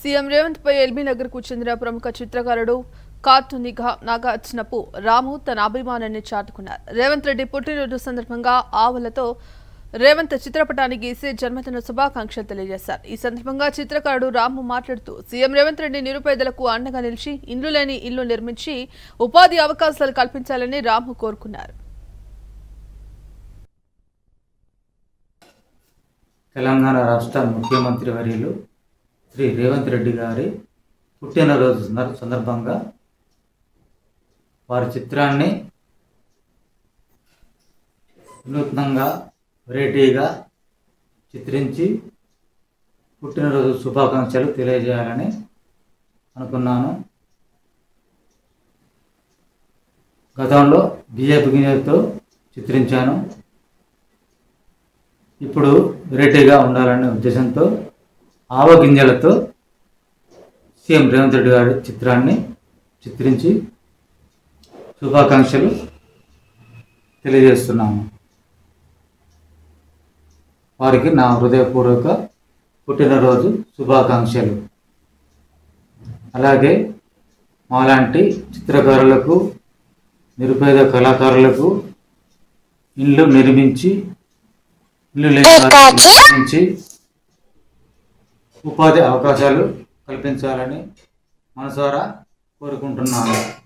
CM Revanth పై ఎల్బీ నగర్ కు చెందిన ప్రముఖ చిత్రకారుడు కార్టూనిగా నాగార్జునపు రాము తన అభిమానాన్ని చాటుకున్నారు రేవంత్ రెడ్డి పుట్టినరోజు సందర్భంగా ఆవులతో రేవంత్ చిత్రపటాన్ని గీసి జన్మదిన శుభాకాంక్షలు తెలియజేశారు ఈ సందర్భంగా చిత్రకారుడు రాము మాట్లాడుతూ సీఎం రేవంత్ రెడ్డి నిరుపేదలకు అండగా నిలిచి ఇల్లు లేని ఇల్లు నిర్మించి ఉపాధి అవకాశాలు కల్పించాలని రాము కోరుకున్నారు తెలంగాణ రాష్ట్ర ముఖ్యమంత్రి వర్యులు శ్రీ రేవంత్ రెడ్డి గారి పుట్టినరోజు సందర్- సందర్భంగా వారి చిత్రాన్ని వినూత్నంగా వెరైటీగా చిత్రించి పుట్టినరోజు శుభాకాంక్షలు తెలియజేయాలని అనుకున్నాను గతంలో బియ్యపు గింజలతో చిత్రించాను ఇప్పుడు వెరైటీగా ఉండాలనే ఉద్దేశంతో ఆవ గింజలతో సీఎం రేవంత్ రెడ్డి గారి చిత్రాన్ని చిత్రించి శుభాకాంక్షలు తెలియజేస్తున్నాము వారికి నా హృదయపూర్వక పుట్టినరోజు శుభాకాంక్షలు అలాగే మాలాంటి చిత్రకారులకు నిరుపేద కళాకారులకు ఇల్లు నిర్మించి ఇల్లు లేని వారికి నిర్మించి ఉపాధి అవకాశాలు కల్పించాలని మనసారా కోరుకుంటున్నాను